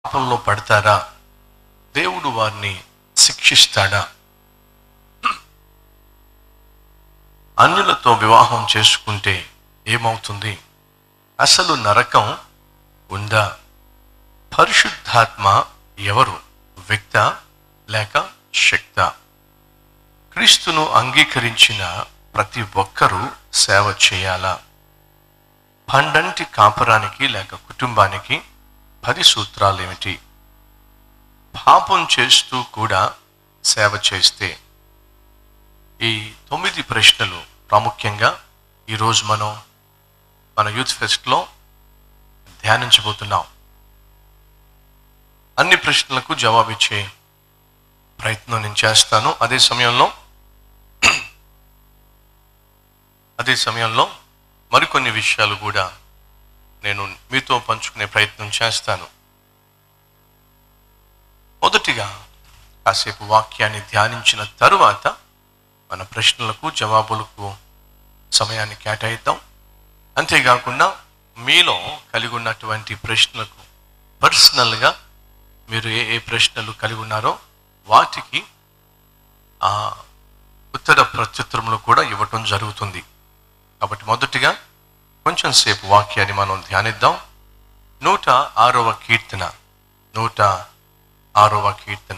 పాపంలో పడతారా దేవుడు వారిని శిక్షిస్తాడా అన్యులతో వివాహం చేసుకుంటే ఏమవుతుంది అసలు నరకం ఉందా పరిశుద్ధాత్మ ఎవరు వ్యక్త లేక శక్త క్రీస్తును అంగీకరించిన ప్రతి ఒక్కరూ సేవ చేయాలా పండంటి కాపరానికి లేక కుటుంబానికి పది సూత్రాలు ఏమిటి పాపం చేస్తూ కూడా సేవ చేస్తే ఈ తొమ్మిది ప్రశ్నలు ప్రాముఖ్యంగా ఈరోజు మనం మన యూత్ ఫెస్ట్లో ధ్యానించబోతున్నాం అన్ని ప్రశ్నలకు జవాబిచ్చే ప్రయత్నం నేను చేస్తాను అదే సమయంలో అదే సమయంలో మరికొన్ని విషయాలు కూడా నేను మీతో పంచుకునే ప్రయత్నం చేస్తాను మొదటిగా కాసేపు వాక్యాన్ని ధ్యానించిన తరువాత మన ప్రశ్నలకు జవాబులకు సమయాన్ని కేటాయిద్దాం అంతేకాకుండా మీలో కలిగి ఉన్నటువంటి ప్రశ్నలకు పర్సనల్గా మీరు ఏ ఏ ప్రశ్నలు కలిగి ఉన్నారో వాటికి ఆ ఉత్తర ప్రత్యుత్తరములు కూడా ఇవ్వటం జరుగుతుంది కాబట్టి మొదటిగా కొంచెం సేపు వాక్యాన్ని మనం ధ్యానిద్దాం నూట ఆరవ కీర్తన నూట ఆరవ కీర్తన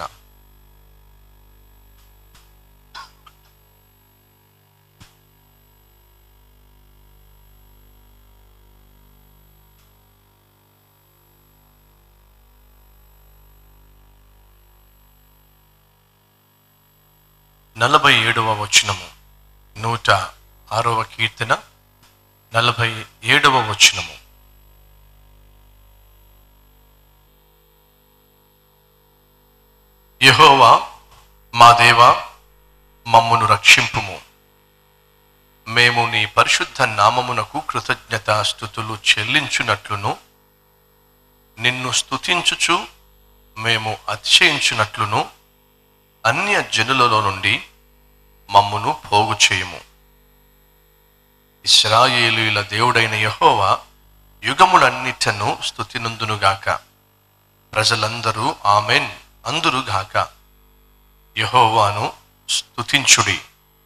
నలభై ఏడవ వచనము నూట ఆరవ కీర్తన నలభై ఏడవ వచనము యహోవా మా దేవా మమ్మును రక్షింపుము మేము నీ పరిశుద్ధ నామమునకు కృతజ్ఞతాస్థుతులు చెల్లించునట్లును నిన్ను స్తుతించుచు మేము అతిశయించునట్లును అన్య జనులలో నుండి మమ్మును పోగు చేయుము ఇస్రాయేలీల దేవుడైన యహోవా యుగములన్నిటను స్థుతినందునుగాక ప్రజలందరూ ఆమెన్ అందురుగాక యహోవాను స్తుతించుడి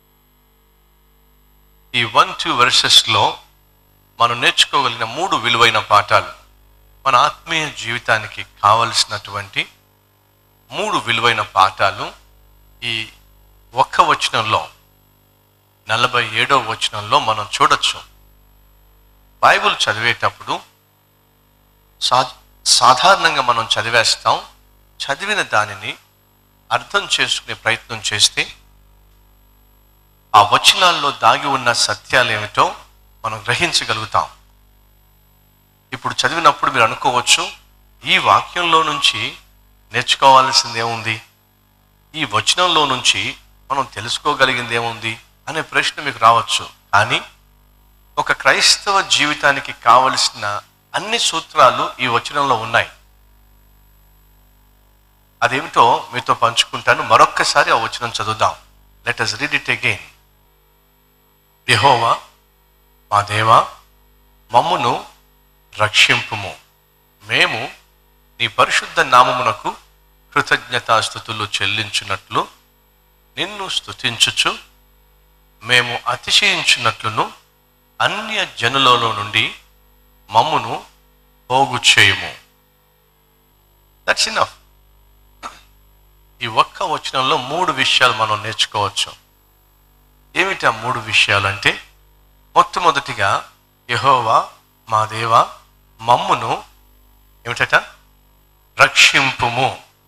ఈ వన్ టూ వెర్సెస్లో మనం నేర్చుకోగలిగిన మూడు విలువైన పాఠాలు మన ఆత్మీయ జీవితానికి కావలసినటువంటి మూడు విలువైన పాఠాలు ఈ ఒక్క వచనంలో నలభై ఏడవ వచనంలో మనం చూడొచ్చు బైబిల్ చదివేటప్పుడు సా సాధారణంగా మనం చదివేస్తాం చదివిన దానిని అర్థం చేసుకునే ప్రయత్నం చేస్తే ఆ వచనాల్లో దాగి ఉన్న సత్యాలు ఏమిటో మనం గ్రహించగలుగుతాం ఇప్పుడు చదివినప్పుడు మీరు అనుకోవచ్చు ఈ వాక్యంలో నుంచి నేర్చుకోవాల్సింది ఏముంది ఈ వచనంలో నుంచి మనం తెలుసుకోగలిగింది ఏముంది అనే ప్రశ్న మీకు రావచ్చు కానీ ఒక క్రైస్తవ జీవితానికి కావలసిన అన్ని సూత్రాలు ఈ వచనంలో ఉన్నాయి అదేమిటో మీతో పంచుకుంటాను మరొక్కసారి ఆ వచనం చదువుదాం let us read it again యహోవా మా దేవా మమ్మును రక్షింపుము మేము నీ పరిశుద్ధ నామమునకు కృతజ్ఞతాస్థుతులు చెల్లించున్నట్లు నిన్ను స్తుతించుచు మేము అతిశయించున్నట్లును అన్య జనులలో నుండి మమ్మును పోగు చేయుము దట్స్ ఇనఫ్ ఈ ఒక్క వచనంలో మూడు విషయాలు మనం నేర్చుకోవచ్చు ఏమిటి ఆ మూడు విషయాలు అంటే మొట్టమొదటిగా యహోవా మా దేవ మమ్మును ఏమిటట రక్షింపుము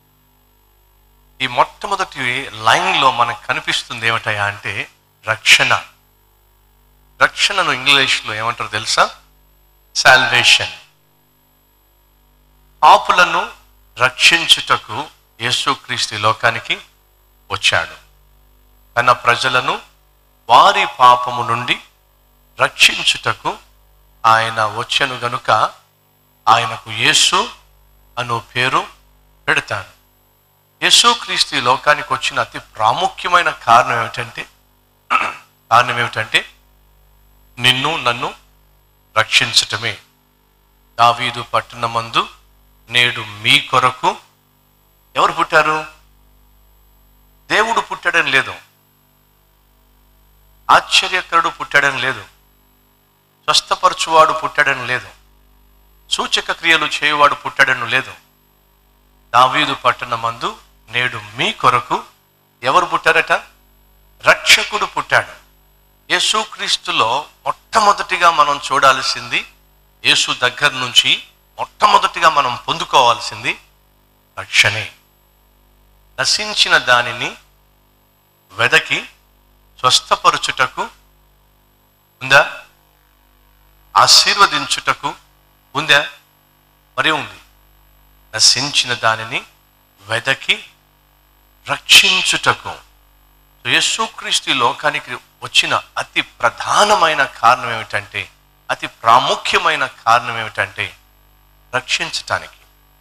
ఈ మొట్టమొదటి లైన్లో మనకు కనిపిస్తుంది ఏమిటయా అంటే రక్షణ రక్షణను ఇంగ్లీష్లో ఏమంటారు తెలుసా సాల్వేషన్ పాపులను రక్షించుటకు యేసుక్రీస్తు ఈ లోకానికి వచ్చాడు తన ప్రజలను వారి పాపము నుండి రక్షించుటకు ఆయన వచ్చెను గనుక ఆయనకు యేసు అను పేరు పెడతాడు యేసుక్రీస్తు ఈ లోకానికి వచ్చిన అతి ప్రాముఖ్యమైన కారణం ఏమిటంటే కారణం ఏమిటంటే నిన్ను నన్ను రక్షించటమే దావీదు పట్టణమందు నేడు మీ కొరకు ఎవరు పుట్టారు దేవుడు పుట్టాడని లేదు ఆశ్చర్యకరుడు పుట్టాడని లేదు స్వస్థపరచువాడు పుట్టాడని లేదు సూచక క్రియలు చేయువాడు పుట్టాడని లేదు దావీదు పట్టణమందు నేడు మీ కొరకు ఎవరు పుట్టారట రక్షకుడు పుట్టాడు యేసుక్రీస్తులో మొట్టమొదటిగా మనం చూడాల్సింది యేసు దగ్గర నుంచి మొట్టమొదటిగా మనం పొందుకోవాల్సింది రక్షణే నశించిన దానిని వెదకి స్వస్థపరచుటకు ఉందా ఆశీర్వదించుటకు ఉందా మరి ఉంది నశించిన దానిని వెదకి రక్షించుటకు సో యేసుక్రీస్తు ఈ లోకానికి వచ్చిన అతి ప్రధానమైన కారణం ఏమిటంటే అతి ప్రాముఖ్యమైన కారణం ఏమిటంటే రక్షించటానికి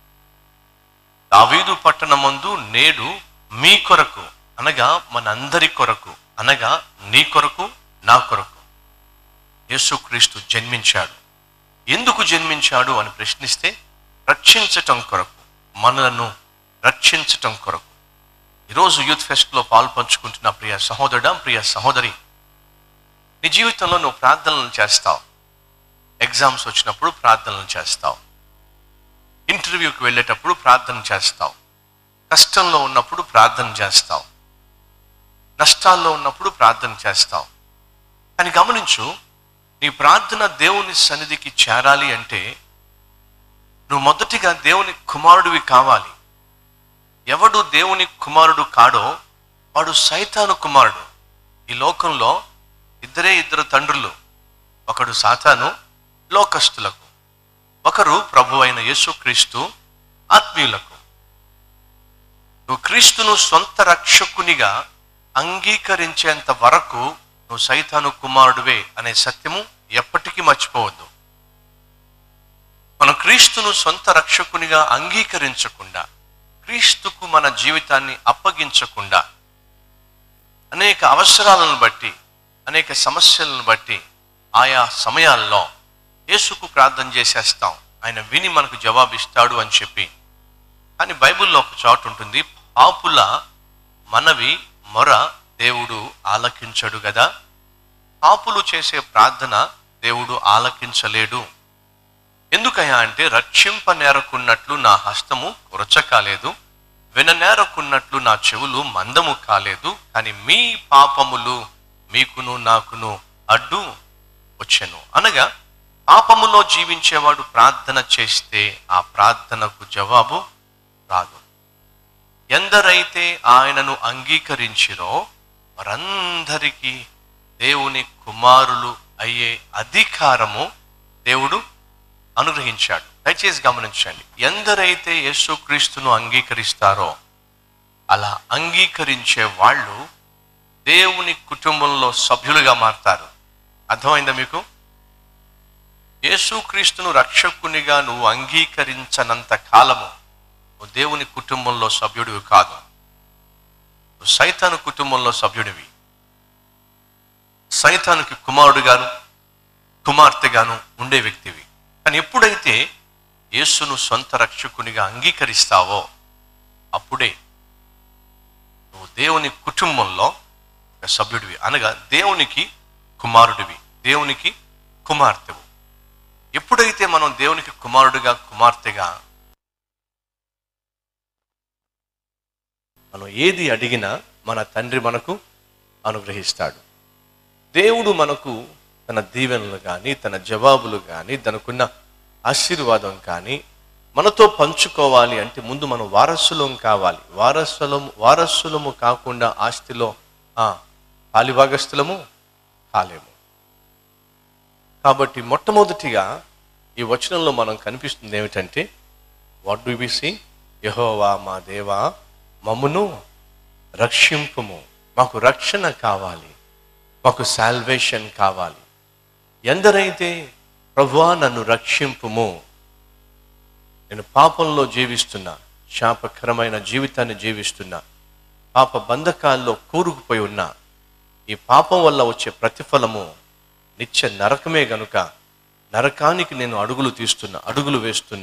దావీదు పట్టణమందు నేడు మీ కొరకు అనగా మనందరి కొరకు అనగా నీ కొరకు నా కొరకు యేసుక్రీస్తు జన్మించాడు ఎందుకు జన్మించాడు అని ప్రశ్నిస్తే రక్షించటం కొరకు మనలను రక్షించటం కొరకు ఈరోజు యూత్ ఫెస్ట్లో పాలు పంచుకుంటున్న ప్రియ సహోదరుడా ప్రియ సహోదరి నీ జీవితంలో నువ్వు ప్రార్థనలు చేస్తావు ఎగ్జామ్స్ వచ్చినప్పుడు ప్రార్థనలు చేస్తావు ఇంటర్వ్యూకి వెళ్ళేటప్పుడు ప్రార్థన చేస్తావు కష్టంలో ఉన్నప్పుడు ప్రార్థన చేస్తావు నష్టాల్లో ఉన్నప్పుడు ప్రార్థన చేస్తావు కానీ గమనించు నీ ప్రార్థన దేవుని సన్నిధికి చేరాలి అంటే నువ్వు మొదటిగా దేవుని కుమారుడివి కావాలి ఎవడు దేవుని కుమారుడు కాడో వాడు సైతాను కుమారుడు ఈ లోకంలో ఇద్దరే ఇద్దరు తండ్రులు ఒకడు సాతాను లోకస్తులకు ఒకరు ప్రభు అయిన యేసుక్రీస్తు ఆత్మీయులకు నువ్వు క్రీస్తును సొంత రక్షకునిగా అంగీకరించేంత వరకు నువ్వు సైతాను కుమారుడివే అనే సత్యము ఎప్పటికీ మర్చిపోవద్దు మనం క్రీస్తును సొంత రక్షకునిగా అంగీకరించకుండా క్రీస్తుకు మన జీవితాన్ని అప్పగించకుండా అనేక అవసరాలను బట్టి అనేక సమస్యలను బట్టి ఆయా సమయాల్లో యేసుకు ప్రార్థన చేసేస్తాం ఆయన విని మనకు జవాబిస్తాడు అని చెప్పి కానీ బైబిల్లో ఒక చోటు ఉంటుంది పాపుల మనవి మొర దేవుడు ఆలకించడు కదా పాపులు చేసే ప్రార్థన దేవుడు ఆలకించలేడు ఎందుకయ్యా అంటే రక్షింప నేరకున్నట్లు నా హస్తము కురచ కాలేదు విననేరకున్నట్లు నా చెవులు మందము కాలేదు కానీ మీ పాపములు మీకును నాకును అడ్డు వచ్చెను అనగా పాపములో జీవించేవాడు ప్రార్థన చేస్తే ఆ ప్రార్థనకు జవాబు రాదు ఎందరైతే ఆయనను అంగీకరించిరో వారందరికీ దేవుని కుమారులు అయ్యే అధికారము దేవుడు అనుగ్రహించాడు దయచేసి గమనించండి ఎందరైతే యేసుక్రీస్తును అంగీకరిస్తారో అలా అంగీకరించే వాళ్ళు దేవుని కుటుంబంలో సభ్యులుగా మారతారు అర్థమైందా మీకు యేసుక్రీస్తును రక్షకునిగా నువ్వు అంగీకరించనంత కాలము నువ్వు దేవుని కుటుంబంలో సభ్యుడివి కాదు నువ్వు సైతాను కుటుంబంలో సభ్యుడివి సైతానికి కుమారుడుగాను కుమార్తెగాను ఉండే వ్యక్తివి కానీ ఎప్పుడైతే యేసును సొంత రక్షకునిగా అంగీకరిస్తావో అప్పుడే నువ్వు దేవుని కుటుంబంలో ఒక సభ్యుడివి అనగా దేవునికి కుమారుడివి దేవునికి కుమార్తెవు ఎప్పుడైతే మనం దేవునికి కుమారుడిగా కుమార్తెగా మనం ఏది అడిగినా మన తండ్రి మనకు అనుగ్రహిస్తాడు దేవుడు మనకు తన దీవెనలు కానీ తన జవాబులు కానీ తనకున్న ఆశీర్వాదం కానీ మనతో పంచుకోవాలి అంటే ముందు మనం వారసులం కావాలి వారసులము వారసులము కాకుండా ఆస్తిలో ఆ, పాలిభాగస్థులము కాలేము కాబట్టి మొట్టమొదటిగా ఈ వచనంలో మనం కనిపిస్తుంది ఏమిటంటే వాట్ డు వి సీ యహోవా మా దేవా మమ్మును రక్షింపుము మాకు రక్షణ కావాలి మాకు సాల్వేషన్ కావాలి ఎందరైతే ప్రభువా నన్ను రక్షింపుము నేను పాపంలో జీవిస్తున్నా శాపకరమైన జీవితాన్ని జీవిస్తున్నా పాప బంధకాల్లో కూరుకుపోయి ఉన్నా ఈ పాపం వల్ల వచ్చే ప్రతిఫలము నిత్య నరకమే గనుక నరకానికి నేను అడుగులు తీస్తున్నా అడుగులు వేస్తున్నా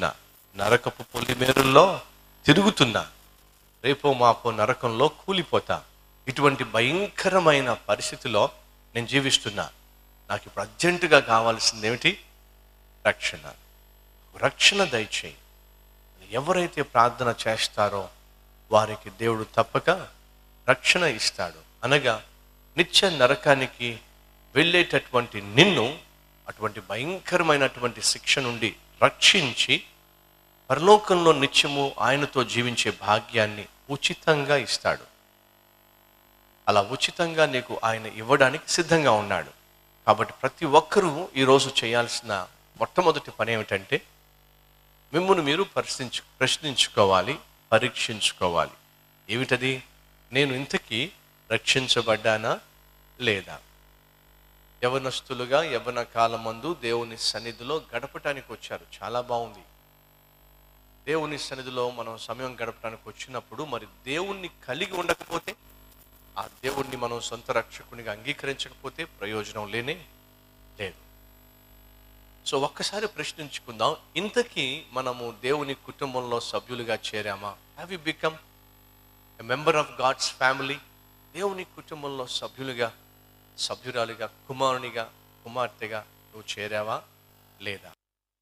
నరకపు పొలిమేరుల్లో తిరుగుతున్నా రేపో మాపో నరకంలో కూలిపోతా ఇటువంటి భయంకరమైన పరిస్థితిలో నేను జీవిస్తున్నా నాకు ఇప్పుడు అర్జెంటుగా కావాల్సింది ఏమిటి రక్షణ రక్షణ దయచేయి ఎవరైతే ప్రార్థన చేస్తారో వారికి దేవుడు తప్పక రక్షణ ఇస్తాడు అనగా నిత్య నరకానికి వెళ్ళేటటువంటి నిన్ను అటువంటి భయంకరమైనటువంటి శిక్ష నుండి రక్షించి పరలోకంలో నిత్యము ఆయనతో జీవించే భాగ్యాన్ని ఉచితంగా ఇస్తాడు అలా ఉచితంగా నీకు ఆయన ఇవ్వడానికి సిద్ధంగా ఉన్నాడు కాబట్టి ప్రతి ఒక్కరూ ఈరోజు చేయాల్సిన మొట్టమొదటి పని ఏమిటంటే మిమ్మల్ని మీరు పరిశీలించు ప్రశ్నించుకోవాలి పరీక్షించుకోవాలి ఏమిటది నేను ఇంతకీ రక్షించబడ్డానా లేదా యవనస్తులుగా యవన కాలమందు దేవుని సన్నిధిలో గడపటానికి వచ్చారు చాలా బాగుంది దేవుని సన్నిధిలో మనం సమయం గడపడానికి వచ్చినప్పుడు మరి దేవుణ్ణి కలిగి ఉండకపోతే ఆ దేవుణ్ణి మనం సొంత రక్షకునిగా అంగీకరించకపోతే ప్రయోజనం లేనే లేదు సో ఒక్కసారి ప్రశ్నించుకుందాం ఇంతకీ మనము దేవుని కుటుంబంలో సభ్యులుగా చేరామా have you become a member of God's family దేవుని కుటుంబంలో సభ్యులుగా సభ్యురాలిగా కుమారునిగా కుమార్తెగా నువ్వు చేరావా లేదా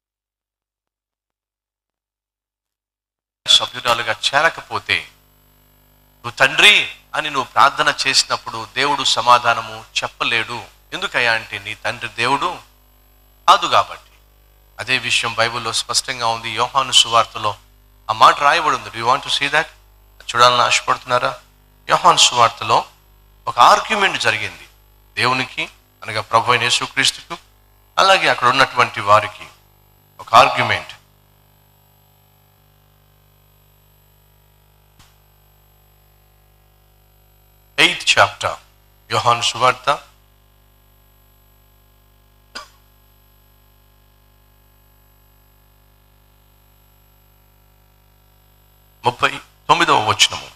సభ్యురాలుగా చేరకపోతే నువ్వు తండ్రి అని నువ్వు ప్రార్థన చేసినప్పుడు దేవుడు సమాధానము చెప్పలేడు ఎందుకయ్యా అంటే నీ తండ్రి దేవుడు కాదు కాబట్టి అదే విషయం బైబిల్లో స్పష్టంగా ఉంది యోహాను సువార్తలో ఆ మాట రాయబడి ఉంది you want to see that చూడాలని ఆశపడుతున్నారా యోహాను సువార్తలో ఒక ఆర్గ్యుమెంట్ జరిగింది దేవునికి అనగా ప్రభు అయిన యేసుక్రీస్తుకు అలాగే అక్కడ ఉన్నటువంటి వారికి ఒక ఆర్గ్యుమెంట్ ఎయిత్ చాప్టర్ యోహాను సువార్త ముప్పై తొమ్మిదవ వచనము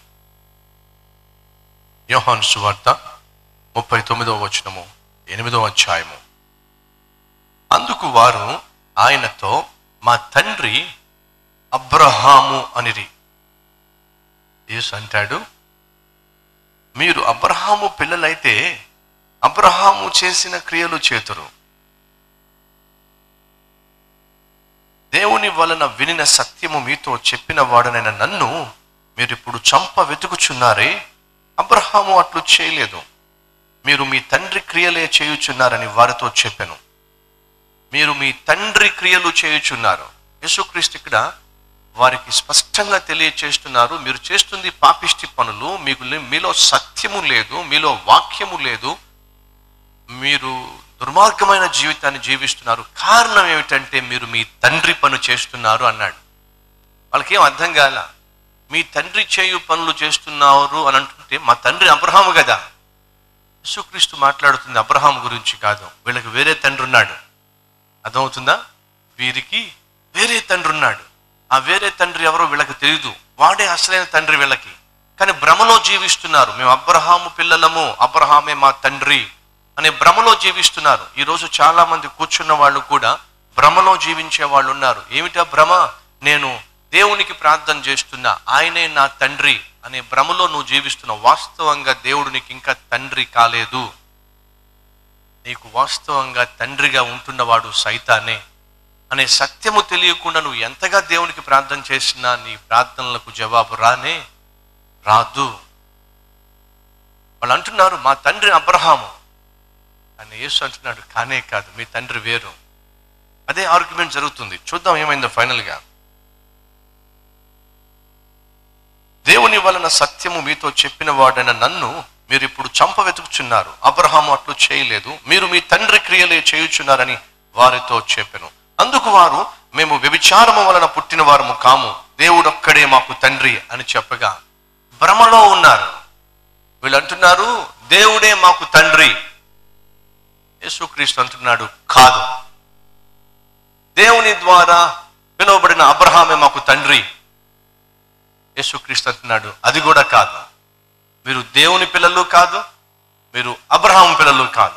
యోహాను సువార్త ముప్పై తొమ్మిదవ వచనము ఎనిమిదవ అధ్యాయము అందుకు వారు ఆయనతో మా తండ్రి అబ్రహాము అనిరి యేసు అంటాడు మీరు అబ్రహాము పిల్లలైతే అబ్రహాము చేసిన క్రియలు చేతురు దేవుని వలన వినిన సత్యము మీతో చెప్పిన వాడనైన నన్ను మీరు ఇప్పుడు చంప వెతుకుచున్నారే అబ్రహాము అట్లు చేయలేదు మీరు మీ తండ్రి క్రియలే చేయుచున్నారని వారితో చెప్పాను మీరు మీ తండ్రి క్రియలు చేయుచున్నారు యేసుక్రీస్తు ఇక్కడ వారికి స్పష్టంగా తెలియచేస్తున్నారు మీరు చేస్తుంది పాపిష్టి పనులు మీకు లే- మీలో సత్యము లేదు మీలో వాక్యము లేదు మీరు దుర్మార్గమైన జీవితాన్ని జీవిస్తున్నారు కారణం ఏమిటంటే మీరు మీ తండ్రి పని చేస్తున్నారు అన్నాడు వాళ్ళకి ఏం అర్థం కాల మీ తండ్రి చేయు పనులు చేస్తున్నారు అని అంటుంటే మా తండ్రి అబ్రహాము కదా యేసుక్రీస్తు మాట్లాడుతుంది అబ్రహాం గురించి కాదు వీళ్ళకి వేరే తండ్రి ఉన్నాడు అర్థమవుతుందా వీరికి వేరే తండ్రి ఉన్నాడు ఆ వేరే తండ్రి ఎవరో వీళ్ళకి తెలియదు వాడే అసలైన తండ్రి వీళ్ళకి కానీ భ్రమలో జీవిస్తున్నారు మేము అబ్రహాము పిల్లలము అబ్రహామే మా తండ్రి అనే భ్రమలో జీవిస్తున్నారు ఈరోజు చాలా మంది కూర్చున్న వాళ్ళు కూడా భ్రమలో జీవించే వాళ్ళు ఉన్నారు ఏమిటా భ్రమ నేను దేవునికి ప్రార్థన చేస్తున్నా ఆయనే నా తండ్రి అనే భ్రమలో నువ్వు జీవిస్తున్నావు వాస్తవంగా దేవుడు నీకు ఇంకా తండ్రి కాలేదు నీకు వాస్తవంగా తండ్రిగా ఉంటున్నవాడు సైతానే అనే సత్యము తెలియకుండా నువ్వు ఎంతగా దేవునికి ప్రార్థన చేసినా నీ ప్రార్థనలకు జవాబు రానే రాదు వాళ్ళు అంటున్నారు మా తండ్రి అబ్రహాము అని యేసు అంటున్నాడు కానే కాదు మీ తండ్రి వేరు అదే ఆర్గ్యుమెంట్ జరుగుతుంది చూద్దాం ఏమైందో ఫైనల్గా దేవుని వలన సత్యము మీతో చెప్పిన వాడైన నన్ను మీరు ఇప్పుడు చంప వెతుకుచున్నారు అబ్రహాము అట్లు చేయలేదు మీరు మీ తండ్రి క్రియలే చేయుచున్నారని వారితో చెప్పెను అందుకు వారు మేము వ్యభిచారము వలన పుట్టిన వారము కాము దేవుడొక్కడే మాకు తండ్రి అని చెప్పగా భ్రమలో ఉన్నారు వీళ్ళు అంటున్నారు దేవుడే మాకు తండ్రి యేసుక్రీస్తు అంటున్నాడు కాదు దేవుని ద్వారా పిలువబడిన అబ్రహామే మాకు తండ్రి యేసుక్రీస్తు అంటున్నాడు అది కూడా కాదు మీరు దేవుని పిల్లలు కాదు మీరు అబ్రహాం పిల్లలు కాదు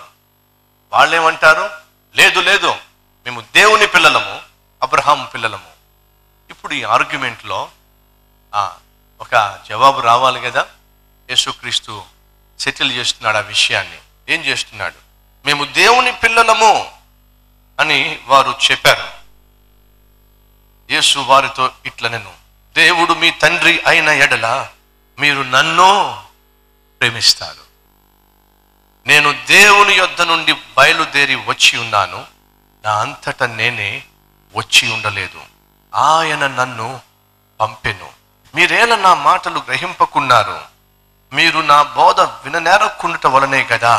వాళ్ళేమంటారు లేదు లేదు మేము దేవుని పిల్లలము అబ్రహాం పిల్లలము ఇప్పుడు ఈ ఆర్గ్యుమెంట్లో ఒక జవాబు రావాలి కదా యేసుక్రీస్తు సెటిల్ చేస్తున్నాడు ఆ విషయాన్ని ఏం చేస్తున్నాడు మేము దేవుని పిల్లలము అని వారు చెప్పారు యేసు వారితో ఇట్ల నేను దేవుడు మీ తండ్రి అయిన ఎడల మీరు నన్ను ప్రేమిస్తారు నేను దేవుని యొద్ద నుండి బయలుదేరి వచ్చి ఉన్నాను నా అంతట నేనే వచ్చి ఉండలేదు ఆయన నన్ను పంపెను మీరేల నా మాటలు గ్రహింపకున్నారు మీరు నా బోధ విననేరకుండుట వలనే కదా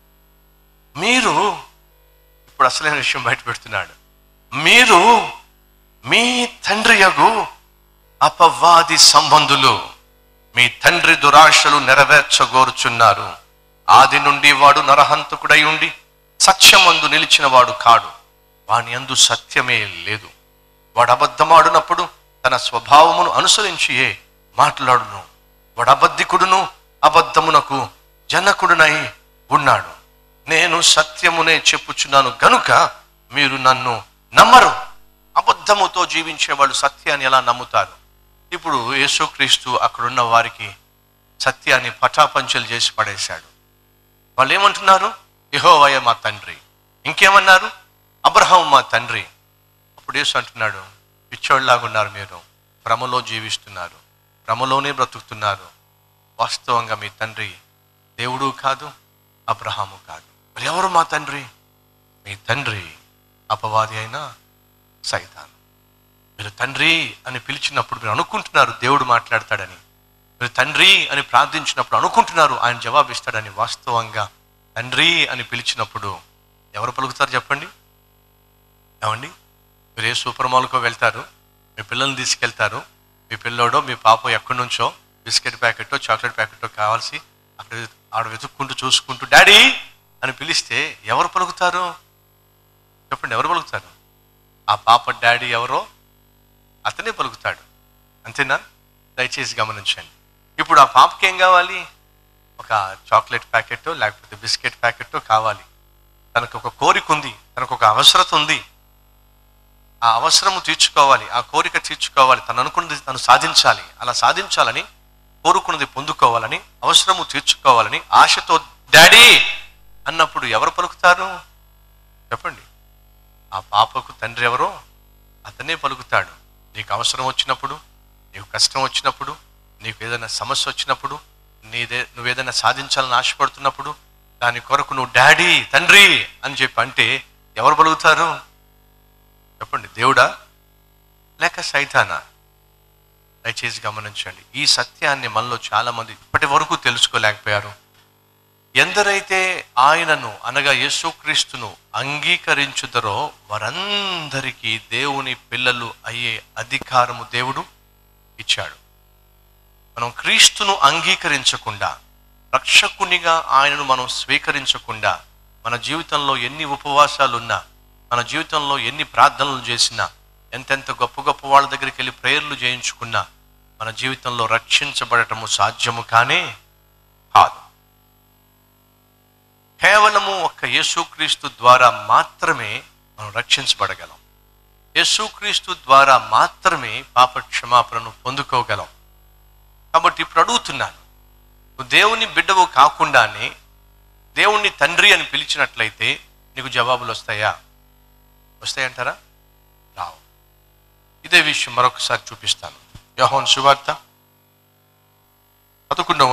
మీరు ఇప్పుడు అసలైన విషయం బయట పెడుతున్నాడు మీరు మీ తండ్రి యగు అపవాది సంబంధులు మీ తండ్రి దురాశలు నెరవేర్చగోరుచున్నారు ఆది నుండి వాడు నరహంతకుడై ఉండి సత్యమందు నిలిచిన వాడు కాడు వాని అందు సత్యమే లేదు వాడు అబద్ధమాడునప్పుడు తన స్వభావమును అనుసరించియే మాట్లాడును వాడు అబద్ధికుడును అబద్ధమునకు జనకుడునై ఉన్నాడు నేను సత్యమునే చెప్పుచున్నాను గనుక మీరు నన్ను నమ్మరు అబద్ధముతో జీవించే వాళ్ళు సత్యాన్ని ఎలా నమ్ముతారు ఇప్పుడు యేసుక్రీస్తు అక్కడున్న వారికి సత్యాన్ని పటాపంచలు చేసి పడేశాడు వాళ్ళు ఏమంటున్నారు యెహోవాయే మా తండ్రి ఇంకేమన్నారు అబ్రహాం మా తండ్రి అప్పుడు యేసు అంటున్నాడు పిచ్చోళ్ళలాగా ఉన్నారు మీరు భ్రమలో జీవిస్తున్నారు భ్రమలోనే బ్రతుకుతున్నారు వాస్తవంగా మీ తండ్రి దేవుడు కాదు అబ్రహాము కాదు మరి ఎవరు మా తండ్రి మీ తండ్రి అపవాది అయిన సైతాను మీరు తండ్రి అని పిలిచినప్పుడు మీరు అనుకుంటున్నారు దేవుడు మాట్లాడతాడని మీరు తండ్రి అని ప్రార్థించినప్పుడు అనుకుంటున్నారు ఆయన జవాబు ఇస్తాడని వాస్తవంగా తండ్రి అని పిలిచినప్పుడు ఎవరు పలుకుతారు చెప్పండి ఏమండి మీరు ఏ సూపర్ మాల్కో వెళ్తారు మీ పిల్లల్ని తీసుకెళ్తారు మీ పిల్లోడో మీ పాప ఎక్కడి నుంచో బిస్కెట్ ప్యాకెట్టో చాక్లెట్ ప్యాకెట్టో కావాల్సి అక్కడ ఆడ వెతుక్కుంటూ చూసుకుంటూ డాడీ అని పిలిస్తే ఎవరు పలుకుతారు చెప్పండి ఎవరు పలుకుతారు ఆ పాప డాడీ ఎవరో అతనే పలుకుతాడు అంతేనా దయచేసి గమనించండి ఇప్పుడు ఆ పాపకి ఏం కావాలి ఒక చాక్లెట్ ప్యాకెట్ లేకపోతే బిస్కెట్ ప్యాకెట్ కావాలి తనకు ఒక కోరిక ఉంది తనకు ఒక అవసరత ఉంది ఆ అవసరము తీర్చుకోవాలి ఆ కోరిక తీర్చుకోవాలి తను అనుకున్నది తను సాధించాలి అలా సాధించాలని కోరుకున్నది పొందుకోవాలని అవసరము తీర్చుకోవాలని ఆశతో డాడీ అన్నప్పుడు ఎవరు పలుకుతారు చెప్పండి ఆ పాపకు తండ్రి ఎవరో అతనే పలుకుతాడు నీకు అవసరం వచ్చినప్పుడు నీకు కష్టం వచ్చినప్పుడు నీకు ఏదైనా సమస్య వచ్చినప్పుడు నీదే నువ్వేదైనా సాధించాలని ఆశపడుతున్నప్పుడు దాని కొరకు నువ్వు డాడీ తండ్రి అని చెప్పి అంటే ఎవరు పలుకుతారు చెప్పండి దేవుడా లేక సైతానా దయచేసి గమనించండి ఈ సత్యాన్ని మనలో చాలా మంది ఇప్పటి వరకు తెలుసుకోలేకపోయారు ఎందరైతే ఆయనను అనగా యేసుక్రీస్తును అంగీకరించుదరో వారందరికీ దేవుని పిల్లలు అయ్యే అధికారము దేవుడు ఇచ్చాడు మనం క్రీస్తును అంగీకరించకుండా రక్షకునిగా ఆయనను మనం స్వీకరించకుండా మన జీవితంలో ఎన్ని ఉపవాసాలున్నా మన జీవితంలో ఎన్ని ప్రార్థనలు చేసినా ఎంతెంత గొప్ప గొప్ప వాళ్ళ దగ్గరికి వెళ్ళి ప్రేయర్లు చేయించుకున్నా మన జీవితంలో రక్షించబడటము సాధ్యము కానే కాదు కేవలము ఒక్క యేసుక్రీస్తు ద్వారా మాత్రమే మనం రక్షించబడగలం యేసుక్రీస్తు ద్వారా మాత్రమే పాప క్షమాపణను పొందుకోగలం కాబట్టి ఇప్పుడు అడుగుతున్నాను నువ్వు దేవుని బిడ్డవు కాకుండానే దేవుణ్ణి తండ్రి అని పిలిచినట్లయితే నీకు జవాబులు వస్తాయా వస్తాయంటారా రావు ఇదే విషయం మరొకసారి చూపిస్తాను యోహోన్ సువార్త పదకొండవ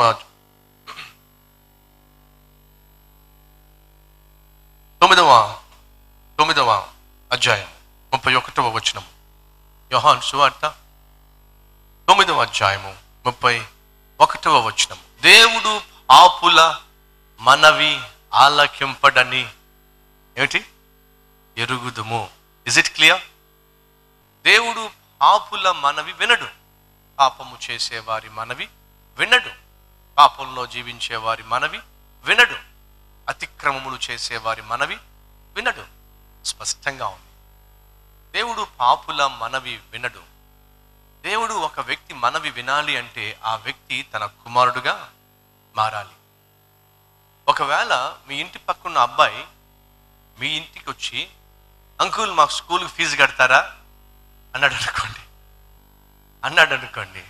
తొమ్మిదవ తొమ్మిదవ అధ్యాయం ముప్పై ఒకటవ వచనము యోహాన్ సువార్త తొమ్మిదవ అధ్యాయము ముప్పై ఒకటవ వచనము దేవుడు పాపుల మనవి ఆలకింపడని ఏమిటి ఎరుగుదుము ఇజ్ ఇట్ క్లియర్ దేవుడు పాపుల మనవి వినడు పాపము చేసేవారి మనవి వినడు పాపంలో జీవించే వారి మనవి వినడు అతిక్రమములు చేసేవారి మనవి వినడు స్పష్టంగా ఉంది దేవుడు పాపుల మనవి వినడు దేవుడు ఒక వ్యక్తి మనవి వినాలి అంటే ఆ వ్యక్తి తన కుమారుడుగా మారాలి ఒకవేళ మీ ఇంటి పక్కన అబ్బాయి మీ ఇంటికి వచ్చి అంకుల్ మాకు స్కూల్కి ఫీజు కడతారా అన్నాడు అనుకోండి అన్నాడు అనుకోండి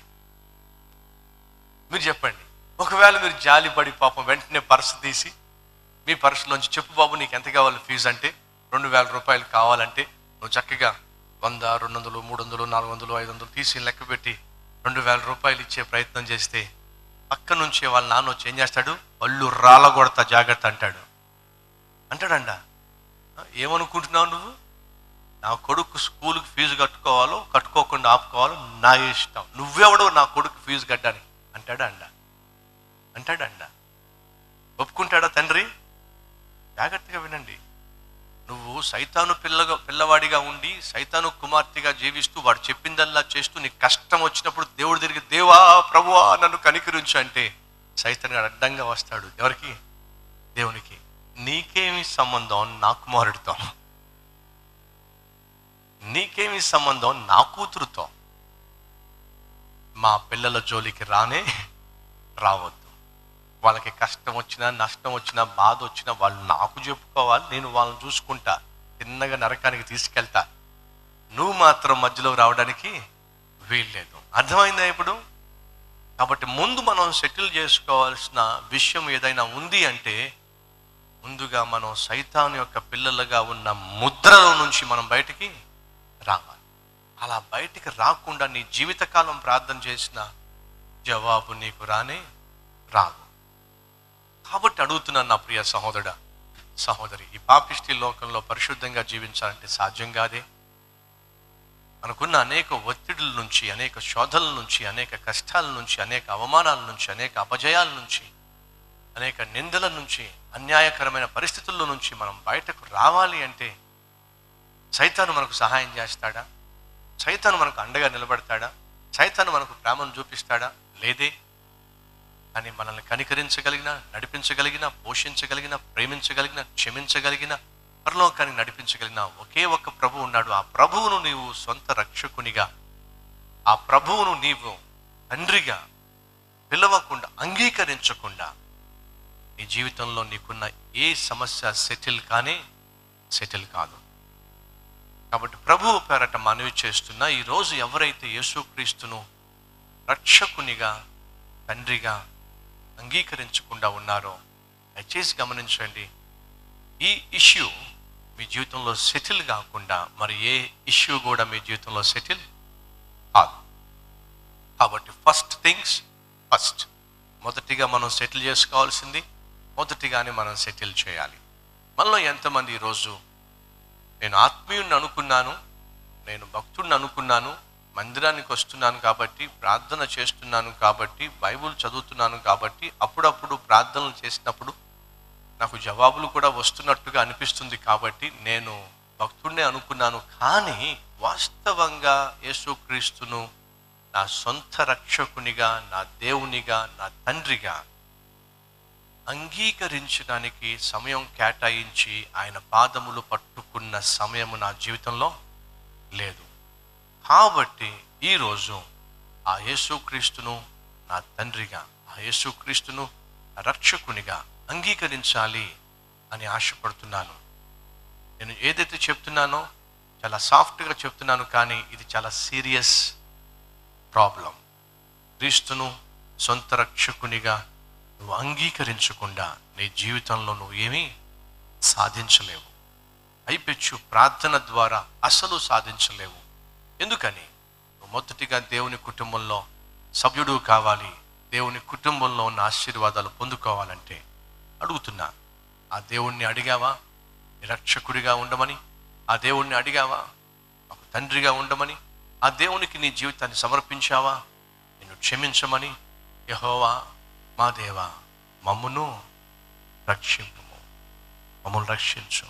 మీరు చెప్పండి ఒకవేళ మీరు జాలిపడి పాపం వెంటనే పర్సు తీసి మీ పర్సులోంచి చెప్పు బాబు నీకు ఎంత కావాలి ఫీజు అంటే రెండు వేల రూపాయలు కావాలంటే నువ్వు చక్కగా వంద రెండు వందలు మూడు వందలు నాలుగు వందలు ఐదు వందలు తీసి లెక్క పెట్టి రెండు వేల రూపాయలు ఇచ్చే ప్రయత్నం చేస్తే పక్క నుంచి వాళ్ళ నాన్న వచ్చి ఏం చేస్తాడు పళ్ళు రాలగొడతా జాగ్రత్త అంటాడు అంటాడండ ఏమనుకుంటున్నావు నువ్వు నా కొడుకు స్కూల్కి ఫీజు కట్టుకోవాలో కట్టుకోకుండా ఆపుకోవాలో నా ఇష్టం నువ్వెవడో నా కొడుకు ఫీజు కట్టడానికి అంటాడా అండ అంటాడండ ఒప్పుకుంటాడా తండ్రి జాగ్రత్తగా వినండి నువ్వు సైతాను పిల్లగా పిల్లవాడిగా ఉండి సైతాను కుమార్తెగా జీవిస్తూ వాడు చెప్పిందల్లా చేస్తూ నీకు కష్టం వచ్చినప్పుడు దేవుడు తిరిగి దేవా ప్రభువా నన్ను కనికరించు అంటే సైతాన్ గారు అడ్డంగా వస్తాడు ఎవరికి దేవునికి నీకేమి సంబంధం నా కుమారుడితో నీకేమి సంబంధం నా కూతురుతో మా పిల్లల జోలికి రానే రావద్దు వాళ్ళకి కష్టం వచ్చినా నష్టం వచ్చినా బాధ వచ్చినా వాళ్ళు నాకు చెప్పుకోవాలి నేను వాళ్ళని చూసుకుంటా చిన్నగా నరకానికి తీసుకెళ్తా నువ్వు మాత్రం మధ్యలో రావడానికి వీల్లేదు అర్థమైందా ఇప్పుడు కాబట్టి ముందు మనం సెటిల్ చేసుకోవాల్సిన విషయం ఏదైనా ఉంది అంటే ముందుగా మనం సైతాన్ యొక్క పిల్లలుగా ఉన్న ముద్రలో నుంచి మనం బయటికి రావాలి అలా బయటికి రాకుండా నీ జీవితకాలం ప్రార్థన చేసిన జవాబు నీకు రానే రాదు కాబట్టి అడుగుతున్నాను నా ప్రియ సహోదరుడా సహోదరి ఈ పాపిష్టి లోకంలో పరిశుద్ధంగా జీవించాలంటే సాధ్యం కాదే మనకున్న అనేక ఒత్తిడుల నుంచి అనేక శోధల నుంచి అనేక కష్టాల నుంచి అనేక అవమానాల నుంచి అనేక అపజయాల నుంచి అనేక నిందల నుంచి అన్యాయకరమైన పరిస్థితుల్లో నుంచి మనం బయటకు రావాలి అంటే సైతాను మనకు సహాయం చేస్తాడా సైతాను మనకు అండగా నిలబడతాడా సైతాను మనకు ప్రేమను చూపిస్తాడా లేదే అని మనల్ని కనికరించగలిగిన నడిపించగలిగిన పోషించగలిగిన ప్రేమించగలిగిన క్షమించగలిగిన పరలోకాన్ని నడిపించగలిగిన ఒకే ఒక్క ప్రభు ఉన్నాడు ఆ ప్రభువును నీవు సొంత రక్షకునిగా ఆ ప్రభువును నీవు తండ్రిగా పిలవకుండా అంగీకరించకుండా నీ జీవితంలో నీకున్న ఏ సమస్య సెటిల్ కానీ సెటిల్ కాదు కాబట్టి ప్రభువు పేరట మనవి చేస్తున్న ఈరోజు ఎవరైతే యేసుక్రీస్తును రక్షకునిగా తండ్రిగా అంగీకరించకుండా ఉన్నారో దయచేసి గమనించండి ఈ ఇష్యూ మీ జీవితంలో సెటిల్ కాకుండా మరి ఏ ఇష్యూ కూడా మీ జీవితంలో సెటిల్ కాదు కాబట్టి ఫస్ట్ థింగ్స్ ఫస్ట్ మొదటిగా మనం సెటిల్ చేసుకోవాల్సింది మొదటిగానే మనం సెటిల్ చేయాలి మనలో ఎంతమంది ఈరోజు నేను ఆత్మీయుని అనుకున్నాను నేను భక్తుడిని అనుకున్నాను మందిరానికి వస్తున్నాను కాబట్టి ప్రార్థన చేస్తున్నాను కాబట్టి బైబుల్ చదువుతున్నాను కాబట్టి అప్పుడప్పుడు ప్రార్థనలు చేసినప్పుడు నాకు జవాబులు కూడా వస్తున్నట్టుగా అనిపిస్తుంది కాబట్టి నేను భక్తుడినే అనుకున్నాను కానీ వాస్తవంగా యేసుక్రీస్తును నా సొంత రక్షకునిగా నా దేవునిగా నా తండ్రిగా అంగీకరించడానికి సమయం కేటాయించి ఆయన పాదములు పట్టుకున్న సమయము నా జీవితంలో లేదు కాబట్టి ఈరోజు ఆ యేసుక్రీస్తును నా తండ్రిగా ఆ యేసుక్రీస్తును రక్షకునిగా అంగీకరించాలి అని ఆశపడుతున్నాను నేను ఏదైతే చెప్తున్నానో చాలా సాఫ్ట్గా చెప్తున్నాను కానీ ఇది చాలా సీరియస్ ప్రాబ్లం క్రీస్తును సొంత రక్షకునిగా నువ్వు అంగీకరించకుండా నీ జీవితంలో నువ్వు ఏమీ సాధించలేవు అయిపెచ్చు ప్రార్థన ద్వారా అసలు సాధించలేవు ఎందుకని నువ్వు మొదటిగా దేవుని కుటుంబంలో సభ్యుడు కావాలి దేవుని కుటుంబంలో ఉన్న ఆశీర్వాదాలు పొందుకోవాలంటే అడుగుతున్నా ఆ దేవుణ్ణి అడిగావా నీ రక్షకుడిగా ఉండమని ఆ దేవుణ్ణి అడిగావా ఒక తండ్రిగా ఉండమని ఆ దేవునికి నీ జీవితాన్ని సమర్పించావా నిన్ను క్షమించమని యహోవా మా దేవా మమ్మును రక్షింపుము మమ్మల్ని రక్షించు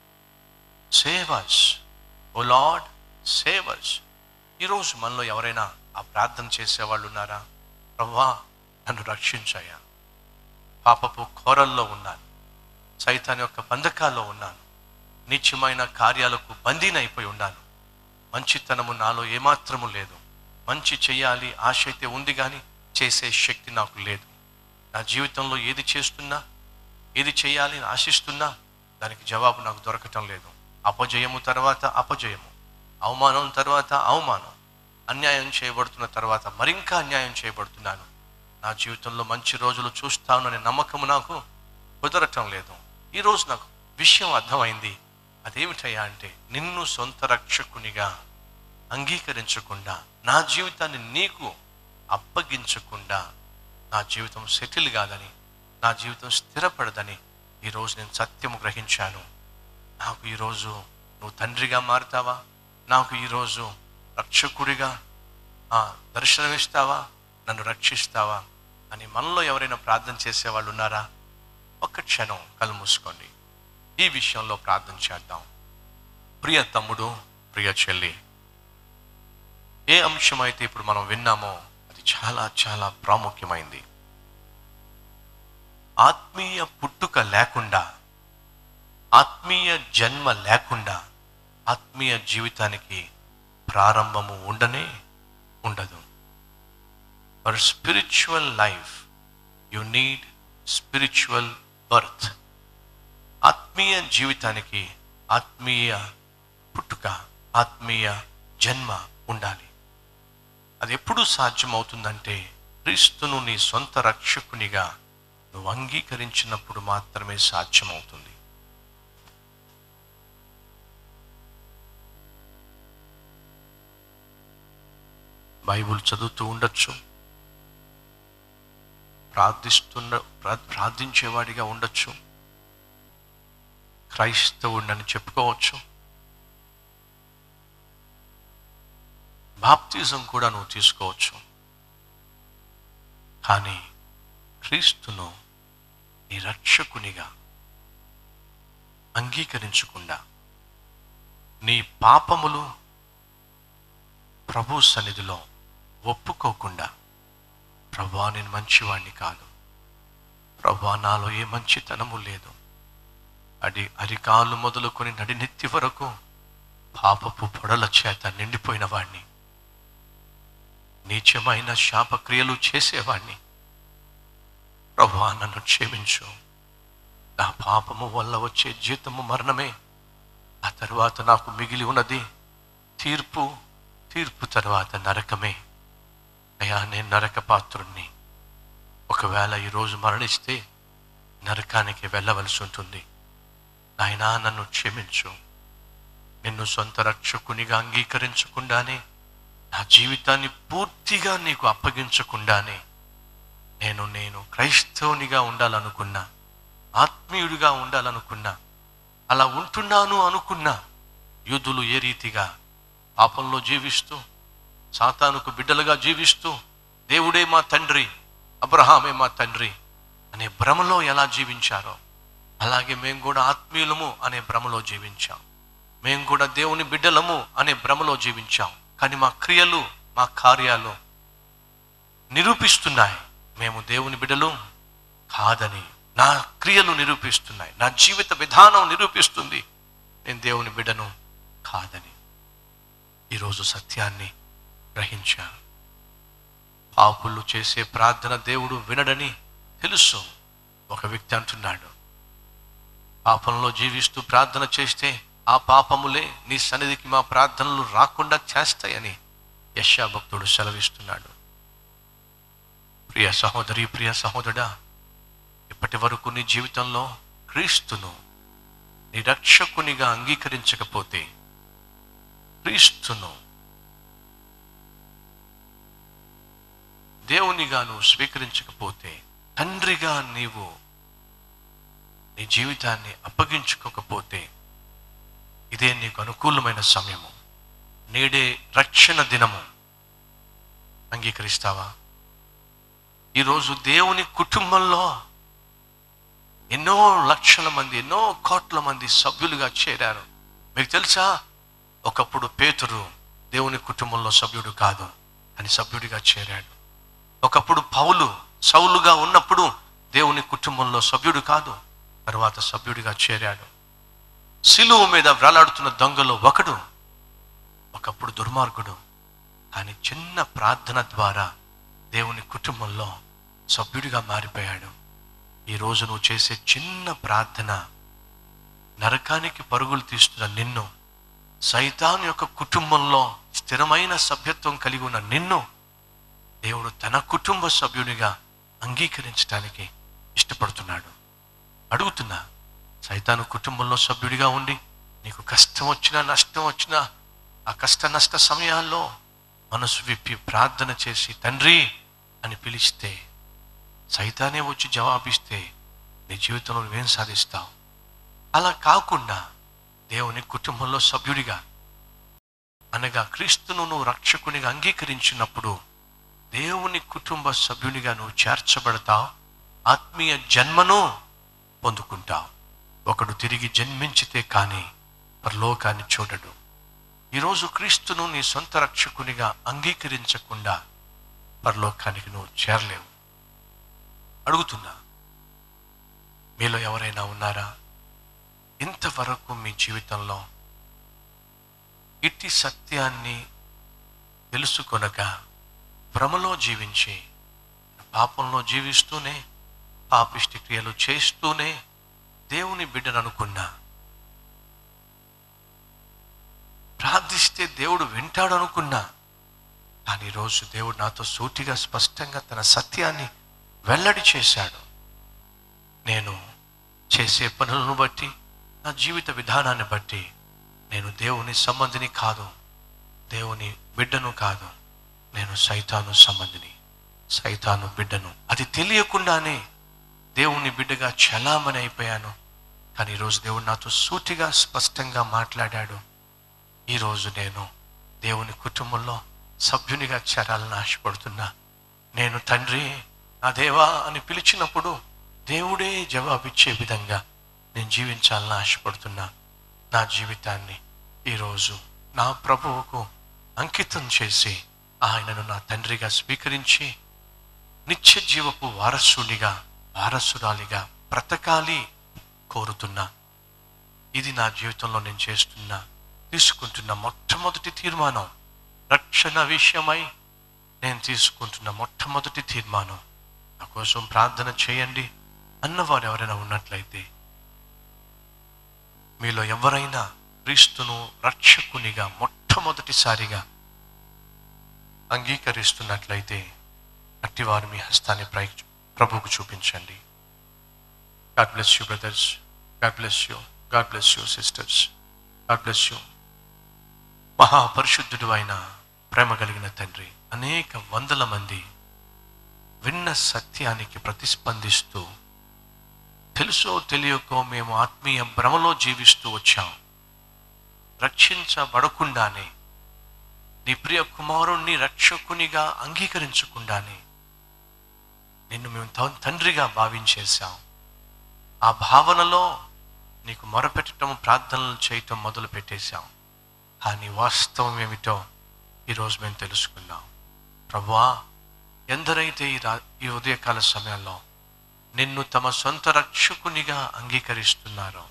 సేవస్ ఓ లార్డ్ సేవస్ ఈరోజు మనలో ఎవరైనా ఆ ప్రార్థన చేసేవాళ్ళు ఉన్నారా ప్రభా నన్ను రక్షించాయా పాపపు కోరల్లో ఉన్నాను సైతాన్ యొక్క బంధకాల్లో ఉన్నాను నిత్యమైన కార్యాలకు బందీనైపోయి ఉన్నాను మంచితనము నాలో ఏమాత్రము లేదు మంచి చేయాలి ఆశ అయితే ఉంది కానీ చేసే శక్తి నాకు లేదు నా జీవితంలో ఏది చేస్తున్నా ఏది చేయాలి అని ఆశిస్తున్నా దానికి జవాబు నాకు దొరకటం లేదు అపజయము తర్వాత అపజయము అవమానం తర్వాత అవమానం అన్యాయం చేయబడుతున్న తర్వాత మరింకా అన్యాయం చేయబడుతున్నాను నా జీవితంలో మంచి రోజులు చూస్తాను అనే నమ్మకం నాకు కుదరటం లేదు ఈరోజు నాకు విషయం అర్థమైంది అదేమిటయ్యా అంటే నిన్ను సొంత రక్షకునిగా అంగీకరించకుండా నా జీవితాన్ని నీకు అప్పగించకుండా నా జీవితం సెటిల్ కాదని నా జీవితం స్థిరపడదని ఈరోజు నేను సత్యము గ్రహించాను నాకు ఈరోజు నువ్వు తండ్రిగా మారుతావా నాకు ఈరోజు రక్షకుడిగా ఆ, దర్శనమిస్తావా నన్ను రక్షిస్తావా అని మనలో ఎవరైనా ప్రార్థన చేసేవాళ్ళు ఉన్నారా ఒక్క క్షణం కళ్ళు మూసుకోండి ఈ విషయంలో ప్రార్థన చేద్దాం ప్రియ తమ్ముడు ప్రియ చెల్లి ఏ అంశమైతే ఇప్పుడు మనం విన్నామో అది చాలా చాలా ప్రాముఖ్యమైంది ఆత్మీయ పుట్టుక లేకుండా ఆత్మీయ జన్మ లేకుండా ఆత్మీయ జీవితానికి ప్రారంభము ఉండనే ఉండదు for spiritual life you need spiritual birth ఆత్మీయ జీవితానికి ఆత్మీయ పుట్టుక ఆత్మీయ జన్మ ఉండాలి అది ఎప్పుడు సాధ్యమవుతుందంటే క్రీస్తును నీ సొంత రక్షకునిగా నువ్వు అంగీకరించినప్పుడు మాత్రమే సాధ్యమవుతుంది బైబుల్ చదువుతూ ఉండొచ్చు ప్రార్థిస్తున్న ప్రా- ప్రార్థించేవాడిగా ఉండొచ్చు క్రైస్తవుడని చెప్పుకోవచ్చు బాప్తిజం కూడా నువ్వు తీసుకోవచ్చు కానీ క్రీస్తును నీ రక్షకునిగా అంగీకరించకుండా నీ పాపములు ప్రభు సన్నిధిలో ఒప్పుకోకుండా ప్రభా నేను మంచివాణ్ణి కాదు ప్రభా నాలో ఏ మంచితనము లేదు అడి అరికాలు మొదలుకొని నడినెత్తి వరకు పాపపు పొడల చేత నిండిపోయిన వాణ్ణి నీచమైన శాపక్రియలు చేసేవాణ్ణి ప్రభా నన్ను క్షమించు నా పాపము వల్ల వచ్చే జీతము మరణమే ఆ తరువాత నాకు మిగిలి ఉన్నది తీర్పు తీర్పు తర్వాత నరకమే అయ్యా నేను నరక పాత్రుణ్ణి ఒకవేళ ఈరోజు మరణిస్తే నరకానికి వెళ్ళవలసి ఉంటుంది నాయనా నన్ను క్షమించు నిన్ను సొంత రక్షకునిగా అంగీకరించకుండానే నా జీవితాన్ని పూర్తిగా నీకు అప్పగించకుండానే నేను నేను క్రైస్తవునిగా ఉండాలనుకున్నా ఆత్మీయుడిగా ఉండాలనుకున్నా అలా ఉంటున్నాను అనుకున్నా యూదులు ఏ రీతిగా పాపంలో జీవిస్తూ సాతానుకు బిడ్డలుగా జీవిస్తూ దేవుడే మా తండ్రి అబ్రహామే మా తండ్రి అనే భ్రమలో ఎలా జీవించారో అలాగే మేము కూడా ఆత్మీయులము అనే భ్రమలో జీవించాం మేము కూడా దేవుని బిడ్డలము అనే భ్రమలో జీవించాం కానీ మా క్రియలు మా కార్యాలు నిరూపిస్తున్నాయి మేము దేవుని బిడ్డలు కాదని నా క్రియలు నిరూపిస్తున్నాయి నా జీవిత విధానం నిరూపిస్తుంది నేను దేవుని బిడ్డను కాదని ఈరోజు సత్యాన్ని గ్రహించాను పాపులు చేసే ప్రార్థన దేవుడు వినడని తెలుసు ఒక వ్యక్తి అంటున్నాడు పాపంలో జీవిస్తూ ప్రార్థన చేస్తే ఆ పాపములే నీ సన్నిధికి మా ప్రార్థనలు రాకుండా చేస్తాయని యశా భక్తుడు సెలవిస్తున్నాడు ప్రియ సహోదరి ప్రియ సహోదరుడా ఇప్పటి వరకు నీ జీవితంలో క్రీస్తును నీ రక్షకునిగా అంగీకరించకపోతే క్రీస్తును దేవునిగా నువ్వు స్వీకరించకపోతే తండ్రిగా నీవు నీ జీవితాన్ని అప్పగించుకోకపోతే ఇదే నీకు అనుకూలమైన సమయము నేడే రక్షణ దినము అంగీకరిస్తావా ఈరోజు దేవుని కుటుంబంలో ఎన్నో లక్షల మంది ఎన్నో కోట్ల మంది సభ్యులుగా చేరారు మీకు తెలుసా ఒకప్పుడు పేతురు దేవుని కుటుంబంలో సభ్యుడు కాదు అని సభ్యుడిగా చేరాడు ఒకప్పుడు పౌలు సౌలుగా ఉన్నప్పుడు దేవుని కుటుంబంలో సభ్యుడు కాదు తర్వాత సభ్యుడిగా చేరాడు సిలువు మీద వ్రాలాడుతున్న దొంగలో ఒకడు ఒకప్పుడు దుర్మార్గుడు కానీ చిన్న ప్రార్థన ద్వారా దేవుని కుటుంబంలో సభ్యుడిగా మారిపోయాడు ఈరోజు నువ్వు చేసే చిన్న ప్రార్థన నరకానికి పరుగులు తీస్తున్న నిన్ను సైతాన్ యొక్క కుటుంబంలో స్థిరమైన సభ్యత్వం కలిగి ఉన్న నిన్ను దేవుడు తన కుటుంబ సభ్యునిగా అంగీకరించడానికి ఇష్టపడుతున్నాడు అడుగుతున్నా సైతాను కుటుంబంలో సభ్యుడిగా ఉండి నీకు కష్టం వచ్చినా నష్టం వచ్చినా ఆ కష్ట నష్ట సమయాల్లో మనసు విప్పి ప్రార్థన చేసి తండ్రి అని పిలిస్తే సైతానే వచ్చి జవాబిస్తే నీ జీవితంలో నువ్వేం సాధిస్తావు అలా కాకుండా దేవుని కుటుంబంలో సభ్యుడిగా అనగా క్రీస్తును నువ్వు రక్షకునిగా అంగీకరించినప్పుడు దేవుని కుటుంబ సభ్యునిగా నువ్వు చేర్చబడతావు ఆత్మీయ జన్మను పొందుకుంటావు ఒకడు తిరిగి జన్మించితే కానీ పరలోకాన్ని చూడడు ఈరోజు క్రీస్తును నీ సొంత రక్షకునిగా అంగీకరించకుండా పరలోకానికి నువ్వు చేరలేవు అడుగుతున్నా మీలో ఎవరైనా ఉన్నారా ఇంతవరకు మీ జీవితంలో ఇట్టి సత్యాన్ని తెలుసుకొనక భ్రమలో జీవించి పాపంలో జీవిస్తూనే పాపిష్టి క్రియలు చేస్తూనే దేవుని బిడ్డను అనుకున్నా ప్రార్థిస్తే దేవుడు వింటాడు అనుకున్నా కానీ ఈరోజు దేవుడు నాతో సూటిగా స్పష్టంగా తన సత్యాన్ని వెల్లడి చేశాడు నేను చేసే పనులను బట్టి నా జీవిత విధానాన్ని బట్టి నేను దేవుని సంబంధిని కాదు దేవుని బిడ్డను కాదు నేను సైతాను సంబంధిని సైతాను బిడ్డను అది తెలియకుండానే దేవుని బిడ్డగా చలామణి అయిపోయాను కానీ ఈరోజు దేవుడు నాతో సూటిగా స్పష్టంగా మాట్లాడాడు ఈరోజు నేను దేవుని కుటుంబంలో సభ్యునిగా చేరాలని ఆశపడుతున్నా నేను తండ్రి నా దేవా అని పిలిచినప్పుడు దేవుడే జవాబిచ్చే విధంగా నేను జీవించాలని ఆశపడుతున్నా నా జీవితాన్ని ఈరోజు నా ప్రభువుకు అంకితం చేసి ఆయనను నా తండ్రిగా స్వీకరించి నిత్య జీవపు వారసునిగా వారసురాలిగా బ్రతకాలి కోరుతున్నా ఇది నా జీవితంలో నేను చేస్తున్న తీసుకుంటున్న మొట్టమొదటి తీర్మానం రక్షణ విషయమై నేను తీసుకుంటున్న మొట్టమొదటి తీర్మానం నా కోసం ప్రార్థన చేయండి అన్నవారు ఎవరైనా ఉన్నట్లయితే మీలో ఎవరైనా క్రీస్తును రక్షకునిగా మొట్టమొదటిసారిగా అంగీకరిస్తున్నట్లయితే అట్టివారు మీ హస్తాన్ని ప్రై ప్రభువుకు చూపించండి God bless you brothers God bless you God bless you sisters God bless you మహాపరిశుద్ధుడు అయిన ప్రేమ కలిగిన తండ్రి అనేక వందల మంది విన్న సత్యానికి ప్రతిస్పందిస్తూ తెలుసో తెలియకో మేము ఆత్మీయ భ్రమలో జీవిస్తూ వచ్చాం రక్షించబడకుండానే నీ ప్రియ కుమారుణ్ణి రక్షకునిగా అంగీకరించకుండానే నిన్ను మేము త- తండ్రిగా భావించేశాం ఆ భావనలో నీకు మొరపెట్టడం ప్రార్థనలు చేయటం మొదలు పెట్టేశాం కానీ వాస్తవం ఏమిటో ఈరోజు మేము తెలుసుకున్నాం ప్రభువా ఎందరైతే ఈ రా ఈ ఉదయకాల సమయంలో నిన్ను తమ సొంత రక్షకునిగా అంగీకరిస్తున్నారో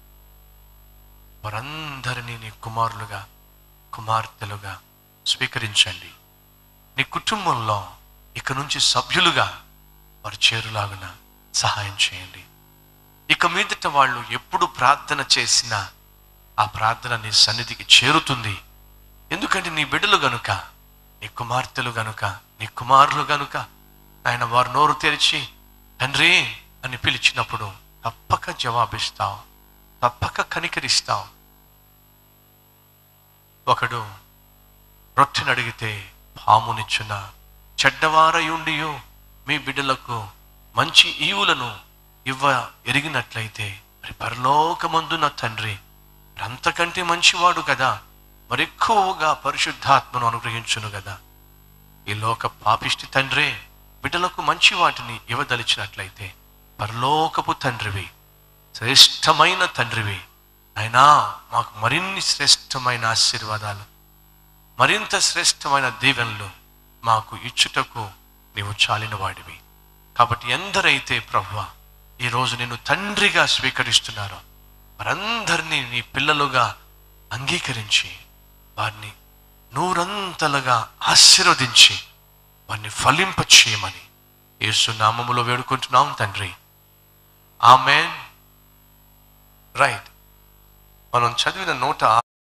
వారందరినీ నీ కుమారులుగా కుమార్తెలుగా స్వీకరించండి నీ కుటుంబంలో ఇక నుంచి సభ్యులుగా వారు చేరులాగున సహాయం చేయండి ఇక మీదట వాళ్ళు ఎప్పుడు ప్రార్థన చేసినా ఆ ప్రార్థన నీ సన్నిధికి చేరుతుంది ఎందుకంటే నీ బిడ్డలు గనుక నీ కుమార్తెలు గనుక నీ కుమారులు గనుక ఆయన వారు నోరు తెరిచి తండ్రి అని పిలిచినప్పుడు తప్పక జవాబిస్తావు తప్పక కనికరిస్తావు ఒకడు రొట్టెని అడిగితే పామునిచ్చున చెడ్డవారయుండియు మీ బిడ్డలకు మంచి ఈవులను ఇవ్వ ఎరిగినట్లయితే మరి పరలోకమందు నా తండ్రి మరి అంతకంటే మంచివాడు కదా మరి ఎక్కువగా పరిశుద్ధాత్మను అనుగ్రహించును కదా ఈ లోక పాపిష్టి తండ్రే బిడ్డలకు మంచి వాటిని ఇవ్వదలిచినట్లయితే పరలోకపు తండ్రివి శ్రేష్టమైన తండ్రివి అయినా మాకు మరిన్ని శ్రేష్టమైన ఆశీర్వాదాలు మరింత శ్రేష్టమైన దీవెనలు మాకు ఇచ్చుటకు నీవు చాలిన వాడివి కాబట్టి ఎందరైతే ప్రభువ ఈరోజు నేను తండ్రిగా స్వీకరిస్తున్నారో వారందరినీ నీ పిల్లలుగా అంగీకరించి వారిని నూరంతలుగా ఆశీర్వదించి వారిని ఫలింప చేయమని యేసు నామములో వేడుకుంటున్నాం తండ్రి ఆమెన్ రైట్ మనం చదివిన నోట